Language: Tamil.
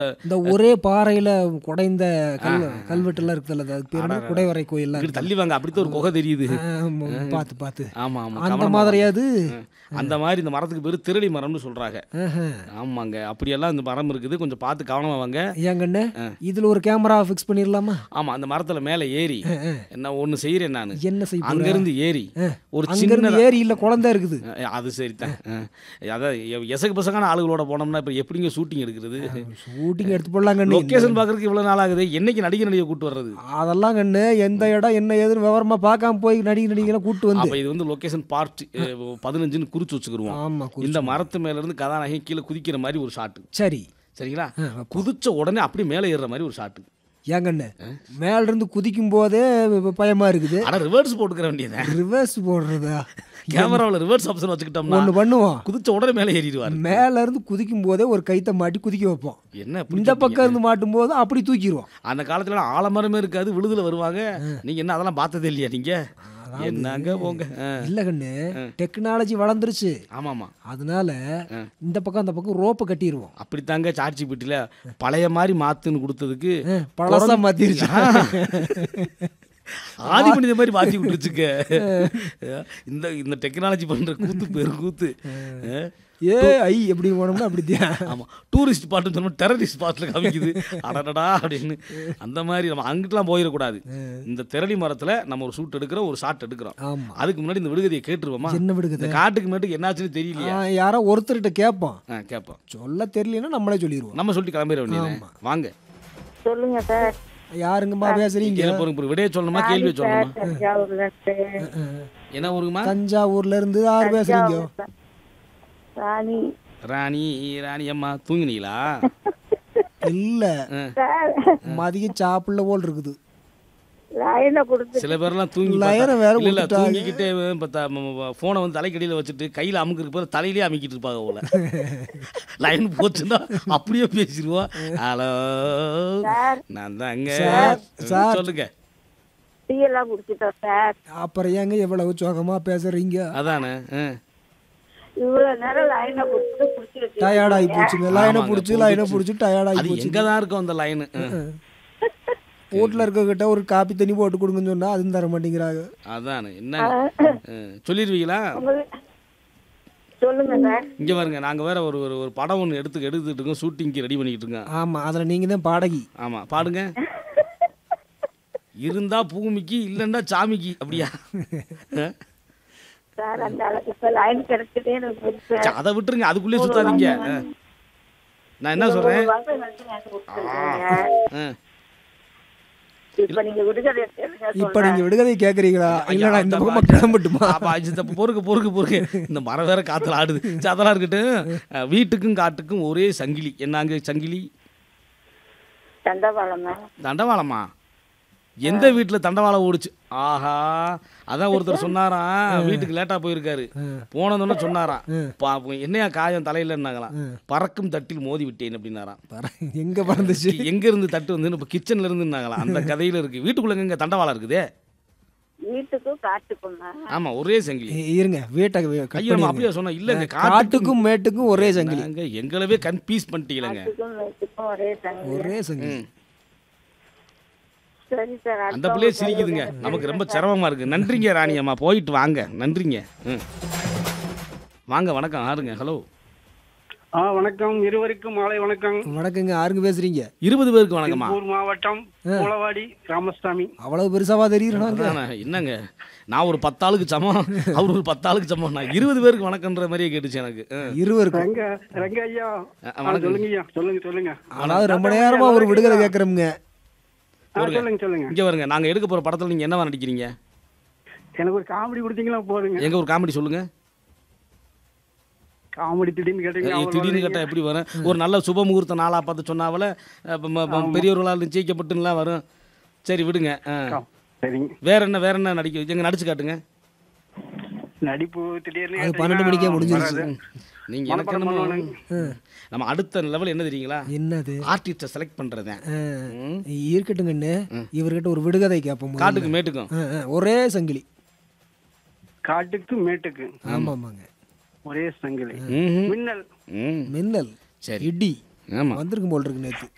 இந்த ஒரே பாறையில குடைந்த கல் கல்வெட்டுலாம் இருக்குதுல்ல அது பேர் என்ன? குடைவரை கோயில்லாம் இங்கிட்டு தள்ளி வாங்க அப்படித்தான் ஒரு குகை தெரியுது ஆமா, பார்த்து பார்த்து ஆமா ஆமா அந்த கவனமா மாதிரியாவது வாங்க. அந்த மாதிரி இந்த மரத்துக்கு பேரு திருடி மரம்னு சொல்றாங்க ஆஹா. ஆமாங்க அப்படியெல்லாம் இந்த மரம் இருக்குது கொஞ்சம் பார்த்து கவனமா வாங்க ஏங்கண்ணே இதுல ஒரு கேமரா ஃபிக்ஸ் பண்ணிடலாமா ஆமா அந்த மரத்துல மேல ஏறி என்ன ஒண்ணு செய்யறேன் நான் என்ன செய்ய அங்க போற? இருந்து ஏறி ஒரு அங்க சின்ன இருந்து ஏரி இல்ல குழந்தை இருக்குது அது சரிதான் அஹ். அதான் எ- எசகு பசங்கான ஆளுகளோட போனோம்னா இப்ப எப்படிங்க ஷூட்டிங் எடுக்கிறது ஷூட்டிங் எடுத்து போடலாங்கண்ணு லொக்கேஷன் பாக்குறதுக்கு இவ்வளவு நாள் ஆகுது என்னைக்கு நடிகை நடிகை கூட்டு வர்றது அதெல்லாம் கண்ணு எந்த இடம் என்ன ஏதுன்னு விவரமா பார்க்காம போய் நடிகை நடிகை கூட்டு வந்து அப்ப இது வந்து லொகேஷன் பார்ட் பதினஞ்சுன்னு குறிச்சு வச்சுக்கிருவோம் ஆமா குறிச்சு. இந்த மரத்து மேல இருந்து கதாநாயகி கீழே குதிக்கிற மாதிரி ஒரு ஷாட்டு சரி சரிங்களா குதிச்ச உடனே அப்படியே மேலே ஏறுற மாதிரி ஒரு ஷாட்டு ஏங்கண்ணு மேல இருந்து குதிக்கும் போதே ப- பயமா இருக்குது ஆனா ரிவர்ஸ் போட்டுக்கிற வேண்டியது ரிவர்ஸ் போடுறதா கேமராவில் ரிவர்ஸ் ஆப்ஷன் வச்சுக்கிட்டோம்னா ஒண்ணு பண்ணுவோம் குதிச்ச உடனே மேலே ஏறிடுவார் மேல இருந்து குதிக்கும் போதே ஒரு கைத்தை மாட்டி குதிக்க வைப்போம் என்ன இப்படி இந்த பக்கம் இருந்து மாட்டும் போது அப்படி தூக்கிடுவோம் அந்த காலத்துல ஆலமரமே இருக்காது விழுதுல வருவாங்க நீங்க என்ன அதெல்லாம் பார்த்ததே இல்லையா நீங்க என்னங்க போங்க ஆ. இல்ல கண்ணு டெக்னாலஜி வளர்ந்துருச்சு ஆமாமா அதனால இந்த பக்கம் அந்த பக்கம் ரோப்பை கட்டிடுவோம் அப்படித்தாங்க சாட்சி பெட்டியில பழைய மாதிரி மாத்துன்னு கொடுத்ததுக்கு பழசா மாத்திருச்சு ஆதி மனித மாதிரி மாத்தி விட்டுருச்சுக்க இந்த இந்த டெக்னாலஜி பண்ற கூத்து பேர் கூத்து ஆ. ஏ ஐ எப்படி போனோம்னா அப்படித்தான் ஆமா டூரிஸ்ட் ஸ்பாட்னு சொன்னா டெரரிஸ்ட் ஸ்பாட்ல காமிக்குது அடடடா அப்படின்னு அந்த மாதிரி நம்ம அங்கிட்டுலாம் போயிடக்கூடாது இந்த திரளி மரத்துல நம்ம ஒரு ஷூட் எடுக்கிறோம் ஒரு ஷாட் எடுக்கிறோம் ஆமா அதுக்கு முன்னாடி இந்த விடுகதையை கேட்டுருவோமா என்ன விடுக்குது இந்த காட்டுக்கு மேட்டுக்கு என்னாச்சுன்னு தெரியலையா ஆ, யாரோ ஒருத்தர்கிட்ட கேட்போம் ஆ கேட்போம் சொல்ல தெரியலன்னா நம்மளே சொல்லிடுவோம் நம்ம சொல்லிட்டு கிளம்பிட வேண்டியது வாங்க சொல்லுங்க சார் யாருங்கம்மா பேசுறீங்க கேள்வி பொறுங்க பொறுங்க. விடைய சொல்லணுமா கேள்வி சொல்லணுமா தஞ்சாவூர்ல இருந்து என்ன ஊருமா தஞ்சாவூர்ல இருந்து யார் பேசுறீங்க ராணி ராணி ராணி அம்மா தூங்கினீங்களா இல்ல சார் மதியம் சாப்பிடல போல் இருக்குது லைனை கொடுத்து சில பேர்லாம் தூங்கி லயரை வேற இல்ல இல்ல கொடுத்துட்டாங்க. தூங்கிக்கிட்டே போனை வந்து தலைக்கடியில வச்சுட்டு கையில அமுக்கிறதுக்கு பதிலா தலையிலே அமுக்கிட்டு இருப்பாங்க போல லைன் போச்சுன்னா அப்படியே பேசிடுவோம் ஹலோ நான் தாங்க சார், சார். சொல்லுங்க டீ எல்லாம் குடிச்சிட்டோம் சார் அப்புறம் ஏங்க எவ்வளவு சோகமா பேசுறீங்க அதானே ஆ. இவ்வளவு நேரம் லைனை கொடுத்து குடிச்சு வச்சு டயர்ட் ஆகி போச்சுங்க லைனை ஆமாங்க, புடிச்சு லைனை புடிச்சு. புடிச்சு டயர்ட் ஆகி அது போச்சு எங்க தான் இருக்கும் அந்த லைனு வீட்டுல இருக்கக்கிட்ட ஒரு காப்பி தண்ணி போட்டு கொடுங்கன்னு சொன்னா அதுவும் தர மாட்டேங்கிறாங்க அதானே என்ன ஆ. சொல்லிடுவீங்களா உங்களுக்கு சொல்லுங்க சார் இங்க பாருங்க நாங்க வேற ஒரு ஒரு ஒரு படம் ஒன்று எடுத்து எடுத்துட்டு இருக்கோம் ஷூட்டிங்க்கு ரெடி பண்ணிக்கிட்டு இருக்கோம் ஆமா அதுல நீங்க தான் பாடகி ஆமா பாடுங்க இருந்தா பூமிக்கு இல்லைன்னா சாமிக்கு அப்படியா ஆ? சார் அந்த அளவுக்கு இப்ப லைன் கிடைச்சதே எனக்கு பெருசு சார். சரி, அதை விட்டுருங்க அதுக்குள்ளே சுத்தாதீங்க ஆ. நான் என்ன சொல்றேன் ஒரு வருஷம் கழிச்சு எனக்கு கொடுத்துருக்கீங்க. ஆ. இப்ப நீங்க விடுதலை சொல்லுங்க இப்ப நீங்க விடுகதை கேக்குறீங்களா இல்ல நான் இந்த பக்கமா கிளம்பட்டுமா அப்பா, இது தப்பு, பொறுக்கு பொறுக்கு பொறுக்கு இந்த மரம் வேற காத்துல ஆடுது சரி, அதெல்லாம் இருக்கட்டும் அஹ், வீட்டுக்கும் காட்டுக்கும் ஒரே சங்கிலி என்னங்க சங்கிலி தண்டவாளம் தண்டவாளமா எந்த வீட்டுல தண்டவாளம் ஓடுச்சு ஆஹா அதான் ஒருத்தர் சொன்னாராம் வீட்டுக்கு லேட்டா போயிருக்காரு போனதுன்னு சொன்னாராம் பா- என்னையா காயம் தலையிலன்னாங்களாம் பறக்கும் தட்டில் மோதி விட்டேன் அப்படின்னாராம் பாரு, எங்க பறந்துச்சு எங்க இருந்து தட்டு வந்து இப்ப கிச்சன்ல இருந்துனாங்களாம் அந்த கதையில இருக்கு வீட்டுக்குள்ள எங்க தண்டவாளம் இருக்குதே வீட்டுக்கும் காட்டுக்கும் ஆமா ஒரே சங்கிலி இ- இருங்க வீட்டை cut ஐயோ நம்ம பண்ணிருங்க. அப்படியே சொன்னோம் இல்லங்க காட்டுக்கும் காட்டுக்கும் மேட்டுக்கும் ஒரே சங்கிலி நாங்க எங்களவே கன்ஃபியூஸ் பண்ணிட்டீங்களங்க காட்டுக்கும் வீட்டுக்கும் ஒரே தண்ணி ஒரே சங்கிலி ம். சரி சார் அந்த பிள்ளையே சிரிக்குதுங்க நமக்கு ரொம்ப சிரமமா இருக்கு நன்றிங்க ராணி அம்மா போயிட்டு வாங்க நன்றிங்க ம். வாங்க வணக்கம் ஆறுங்க ஹலோ ஆ வணக்கம் இருவருக்கும் மாலை வணக்கம் வணக்கங்க யாருங்க பேசுறீங்க இருபது பேருக்கு வணக்கம்மா திருப்பூர் மாவட்டம் பூலவாடி ராமசாமி அவ்வளவு பெருசாவா தெரியுறாங்க அதானே, என்னங்க நான் ஒரு பத்தாளுக்கு சமம் அவர் ஒரு பத்தாளுக்கு சமம் நான் இருபது பேருக்கு வணக்கன்ற மாதிரியே கேட்டுச்சு எனக்கு ஆ. இருவருக்கும் ரங்க ரங்க ஐயா ஆ, ஆ, வணக்கம். சொல்லுங்க ஐயா சொல்லுங்க சொல்லுங்க அதாவது ரொம்ப நேரமா ஒரு விடுதலை கேக்குறோம்ங்க ஆ, சொல்லுங்க சொல்லுங்க இங்க வருங்க நாங்க எடுக்க போற படத்துல நீங்க என்னவா நடிக்கிறீங்க எனக்கு ஒரு காமெடி கொடுத்தீங்களா போதுங்க எங்க ஒரு காமெடி சொல்லுங்க காமெடி திடீர்னு கேட்டீங்க ஏய், திடீர்னு கேட்டா எப்படி வரும் ஒரு நல்ல சுப முகூர்த்த நாளா பார்த்து சொன்னாவல அப்ப ம- ம- பெரியவர்களால் நிச்சயிக்கப்பட்டுலாம் வரும் சரி விடுங்க ஆ. சரிங்க வேற என்ன வேற என்ன நடிக்க எங்க நடிச்சு காட்டுங்க நடிப்பு திடீர்னு அது கேட்டீங்கன்னா பன்னெண்டு மணிக்கே முடிஞ்சிருச்சு. வராது. நீங்க எனக்கு மனப்பாடம் என்னமோ பண்ணணும். நம்ம அடுத்த லெவல் என்ன தெரியுங்களா என்னது ஆர்டிஸ்ட செலக்ட் பண்றதேன் ஆ, இருக்கட்டுங்கண்ணு இவர்கிட்ட ஒரு விடுகதை கேட்போம் முதல்ல. காட்டுக்கு மேட்டுக்கும் ஆ, ஆ, ஒரே சங்கிலி காட்டுக்கு மேட்டுக்கு ஆமா ஆமாங்க ஒரே சங்கிலி ம்ஹும். மின்னல் ம் மின்னல் சரி இடி ஆமா வந்திருக்கும் போல் இருக்கு நேத்து